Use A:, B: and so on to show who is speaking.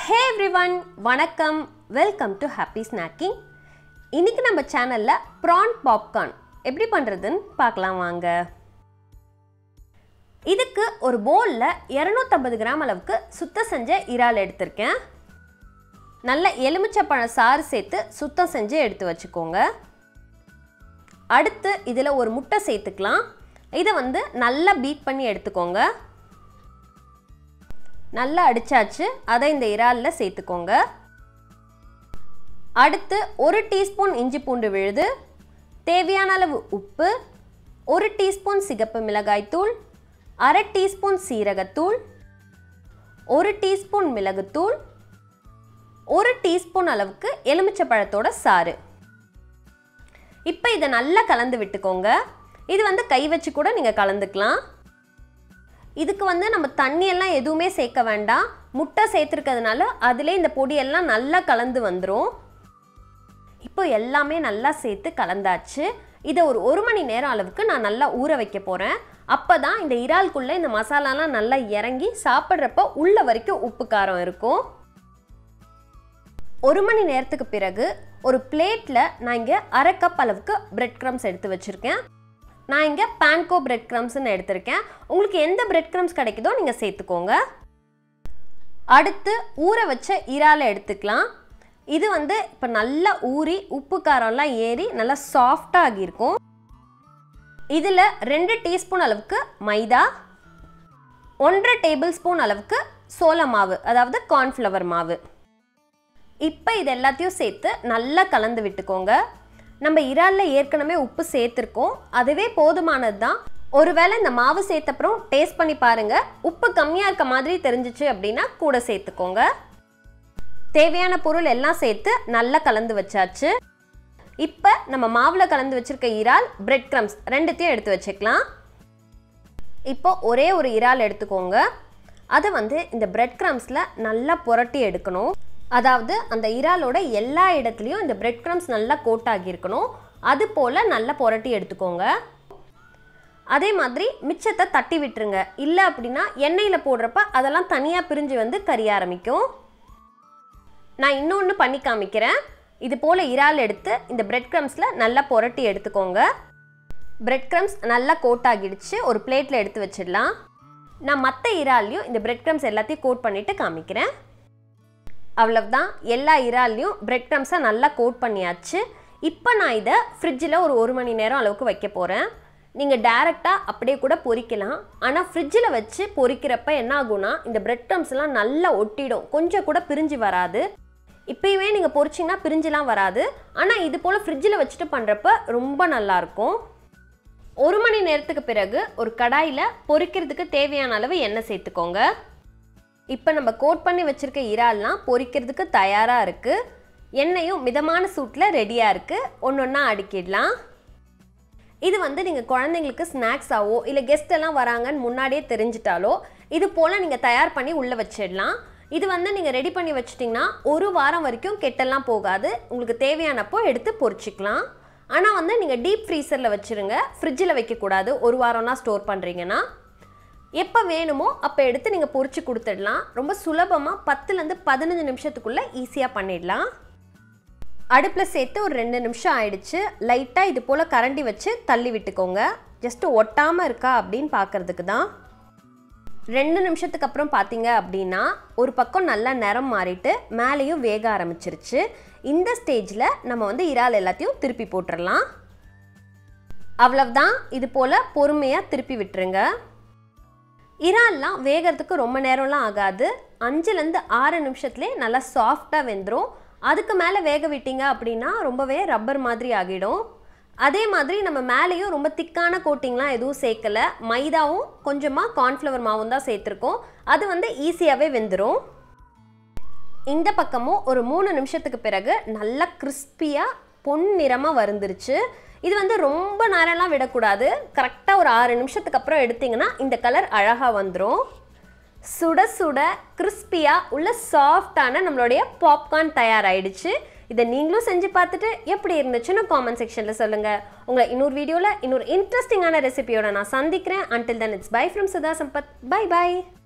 A: ஹே everyone வணக்கம் welcome to happy snacking இன்னைக்கு நம்ம சேனலில் ப்ரான் பாப்கார்ன் எப்படி பண்ணுறதுன்னு பார்க்கலாம் வாங்க இதுக்கு ஒரு பவுலில் இரநூத்தம்பது கிராம் அளவுக்கு சுத்தம் செஞ்ச இறால் எடுத்திருக்கேன் நல்ல எலுமிச்சப்பழம் சாறு சேர்த்து சுத்தம் செஞ்சு எடுத்து வச்சுக்கோங்க அடுத்து இதில் ஒரு முட்டை சேர்த்துக்கலாம் இதை வந்து நல்லா பீட் பண்ணி எடுத்துக்கோங்க நல்லா அடிச்சாச்சு அதை இந்த இறாலில் சேர்த்துக்கோங்க அடுத்து ஒரு டீஸ்பூன் இஞ்சி பூண்டு விழுது தேவையான அளவு உப்பு ஒரு டீஸ்பூன் சிகப்பு மிளகாய்த்தூள் அரை டீஸ்பூன் சீரகத்தூள் ஒரு டீஸ்பூன் மிளகுத்தூள் ஒரு டீஸ்பூன் அளவுக்கு எலுமிச்சப்பழத்தோட சாறு இப்போ இதை நல்லா கலந்து விட்டுக்கோங்க இது வந்து கை வச்சு கூட நீங்கள் கலந்துக்கலாம் இதுக்கு வந்து நம்ம தண்ணியெல்லாம் எதுவுமே சேர்க்க வேண்டாம் முட்டை சேர்த்துருக்கிறதுனால அதிலே இந்த பொடியெல்லாம் நல்லா கலந்து வந்துடும் இப்போ எல்லாமே நல்லா சேர்த்து கலந்தாச்சு இதை ஒரு ஒரு மணி நேரம் அளவுக்கு நான் நல்லா ஊற வைக்க போகிறேன் அப்போ தான் இந்த இறால்குள்ளே இந்த மசாலாலாம் நல்லா இறங்கி சாப்பிட்றப்ப உள்ள வரைக்கும் உப்பு காரம் இருக்கும் ஒரு மணி நேரத்துக்கு பிறகு ஒரு பிளேட்டில் நான் இங்கே அரை கப் அளவுக்கு பிரெட் க்ரம்ஸ் எடுத்து வச்சுருக்கேன் நான் இங்கே பேன்கோ பிரெட் க்ரம்ஸ்னு எடுத்திருக்கேன் உங்களுக்கு எந்த பிரெட் க்ரம்ஸ் கிடைக்குதோ நீங்கள் சேர்த்துக்கோங்க அடுத்து ஊற வச்ச இறாலை எடுத்துக்கலாம் இது வந்து இப்போ நல்லா ஊறி உப்பு காரம்லாம் ஏறி நல்லா சாஃப்டாக ஆகியிருக்கும் இதில் ரெண்டு டீஸ்பூன் அளவுக்கு மைதா ஒன்றரை டேபிள் ஸ்பூன் அளவுக்கு சோள மாவு அதாவது கார்ன்ஃப்ளவர் மாவு இப்போ இது எல்லாத்தையும் சேர்த்து நல்லா கலந்து விட்டுக்கோங்க நம்ம இறாலில் ஏற்கனவே உப்பு சேர்த்துருக்கோம் அதுவே போதுமானது தான் ஒருவேளை இந்த மாவு சேர்த்தப்புறம் டேஸ்ட் பண்ணி பாருங்க உப்பு கம்மியாக இருக்க மாதிரி தெரிஞ்சிச்சு அப்படின்னா கூட சேர்த்துக்கோங்க தேவையான பொருள் எல்லாம் சேர்த்து நல்லா கலந்து வச்சாச்சு இப்போ நம்ம மாவில் கலந்து வச்சிருக்க இறால் பிரெட் க்ரம்ஸ் ரெண்டுத்தையும் எடுத்து வச்சுக்கலாம் இப்போ ஒரே ஒரு இறால் எடுத்துக்கோங்க அதை வந்து இந்த பிரெட் க்ரம்ஸில் நல்லா புரட்டி எடுக்கணும் அதாவது அந்த இறாலோட எல்லா இடத்துலையும் இந்த பிரெட் க்ரம்ஸ் நல்லா கோட் ஆகியிருக்கணும் அது போல் நல்லா புரட்டி எடுத்துக்கோங்க அதே மாதிரி மிச்சத்தை தட்டி விட்டுருங்க இல்லை அப்படின்னா எண்ணெயில் போடுறப்ப அதெல்லாம் தனியாக பிரிஞ்சு வந்து கரிய ஆரம்பிக்கும் நான் இன்னொன்று பண்ணி காமிக்கிறேன் இது போல் இறால் எடுத்து இந்த பிரெட் க்ரம்ஸில் நல்லா புரட்டி எடுத்துக்கோங்க பிரெட் க்ரம்ஸ் நல்லா கோட் ஆகிடுச்சு ஒரு பிளேட்டில் எடுத்து வச்சிடலாம் நான் மற்ற இறால்லையும் இந்த பிரெட் க்ரம்ஸ் எல்லாத்தையும் கோட் பண்ணிவிட்டு காமிக்கிறேன் அவ்வளவுதான் எல்லா இறால்லையும் பிரெட் க்ரம்ஸை நல்லா கோட் பண்ணியாச்சு இப்போ நான் இதை ஃப்ரிட்ஜில் ஒரு ஒரு மணி நேரம் அளவுக்கு வைக்க போகிறேன் நீங்கள் டேரெக்டாக அப்படியே கூட பொரிக்கலாம் ஆனால் ஃப்ரிட்ஜில் வச்சு பொரிக்கிறப்ப என்ன ஆகும்னா இந்த பிரெட் க்ரம்ஸ்லாம் நல்லா ஒட்டிடும் கொஞ்சம் கூட பிரிஞ்சு வராது இப்போயுமே நீங்கள் பொரிச்சிங்கன்னா பிரிஞ்சுலாம் வராது ஆனால் இது போல் ஃப்ரிட்ஜில் வச்சுட்டு பண்ணுறப்ப ரொம்ப நல்லாயிருக்கும் ஒரு மணி நேரத்துக்கு பிறகு ஒரு கடாயில் பொரிக்கிறதுக்கு தேவையான அளவு எண்ணெய் சேர்த்துக்கோங்க இப்போ நம்ம கோட் பண்ணி வச்சுருக்க இறால்லாம் பொரிக்கிறதுக்கு தயாராக இருக்குது எண்ணெயும் மிதமான சூட்டில் ரெடியாக இருக்குது ஒன்று ஒன்றா அடுக்கிடலாம் இது வந்து நீங்கள் குழந்தைங்களுக்கு ஸ்நாக்ஸாவோ இல்லை கெஸ்ட் எல்லாம் வராங்கன்னு முன்னாடியே தெரிஞ்சிட்டாலோ இது போல் நீங்கள் தயார் பண்ணி உள்ளே வச்சிடலாம் இது வந்து நீங்கள் ரெடி பண்ணி வச்சிட்டிங்கன்னா ஒரு வாரம் வரைக்கும் கெட்டெல்லாம் போகாது உங்களுக்கு தேவையானப்போ எடுத்து பொரிச்சிக்கலாம் ஆனால் வந்து நீங்கள் டீப் ஃப்ரீசரில் வச்சுருங்க ஃப்ரிட்ஜில் வைக்கக்கூடாது ஒரு வாரம்லாம் ஸ்டோர் பண்ணுறீங்கன்னா எப்போ வேணுமோ அப்போ எடுத்து நீங்கள் பொரிச்சு கொடுத்துடலாம் ரொம்ப சுலபமாக பத்துலேருந்து பதினஞ்சு நிமிஷத்துக்குள்ளே ஈஸியாக பண்ணிடலாம் அடுப்பில் சேர்த்து ஒரு ரெண்டு நிமிஷம் ஆயிடுச்சு லைட்டாக இது போல் கரண்டி வச்சு தள்ளி விட்டுக்கோங்க ஜஸ்ட்டு ஒட்டாமல் இருக்கா அப்படின்னு பார்க்குறதுக்கு தான் ரெண்டு நிமிஷத்துக்கு அப்புறம் பார்த்தீங்க அப்படின்னா ஒரு பக்கம் நல்லா நிறம் மாறிட்டு மேலேயும் வேக ஆரம்பிச்சிருச்சு இந்த ஸ்டேஜில் நம்ம வந்து இறால் எல்லாத்தையும் திருப்பி போட்டுடலாம் அவ்வளவுதான் இது போல் பொறுமையாக திருப்பி விட்டுருங்க இறால்லாம் வேகிறதுக்கு ரொம்ப நேரம்லாம் ஆகாது அஞ்சுலேருந்து ஆறு நிமிஷத்துலேயே நல்லா சாஃப்டாக வெந்துடும் அதுக்கு மேலே வேக விட்டீங்க அப்படின்னா ரொம்பவே ரப்பர் மாதிரி ஆகிடும் அதே மாதிரி நம்ம மேலேயும் ரொம்ப திக்கான கோட்டிங்லாம் எதுவும் சேர்க்கலை மைதாவும் கொஞ்சமாக கார்ன்ஃப்ளவர் மாவும் தான் சேர்த்துருக்கோம் அது வந்து ஈஸியாகவே வெந்துடும் இந்த பக்கமும் ஒரு மூணு நிமிஷத்துக்கு பிறகு நல்லா கிறிஸ்பியாக பொன் நிறமாக வருந்துருச்சு இது வந்து ரொம்ப நேரம்லாம் விடக்கூடாது கரெக்டாக ஒரு ஆறு நிமிஷத்துக்கு அப்புறம் எடுத்திங்கன்னா இந்த கலர் அழகாக வந்துடும் சுட சுட கிறிஸ்பியாக உள்ள சாஃப்டான நம்மளுடைய பாப்கார்ன் தயாராகிடுச்சு இதை நீங்களும் செஞ்சு பார்த்துட்டு எப்படி இருந்துச்சுன்னு காமெண்ட் செக்ஷனில் சொல்லுங்கள் உங்களை இன்னொரு வீடியோவில் இன்னொரு இன்ட்ரெஸ்டிங்கான ரெசிபியோட நான் சந்திக்கிறேன் until then it's bye from Sudha Sampath bye by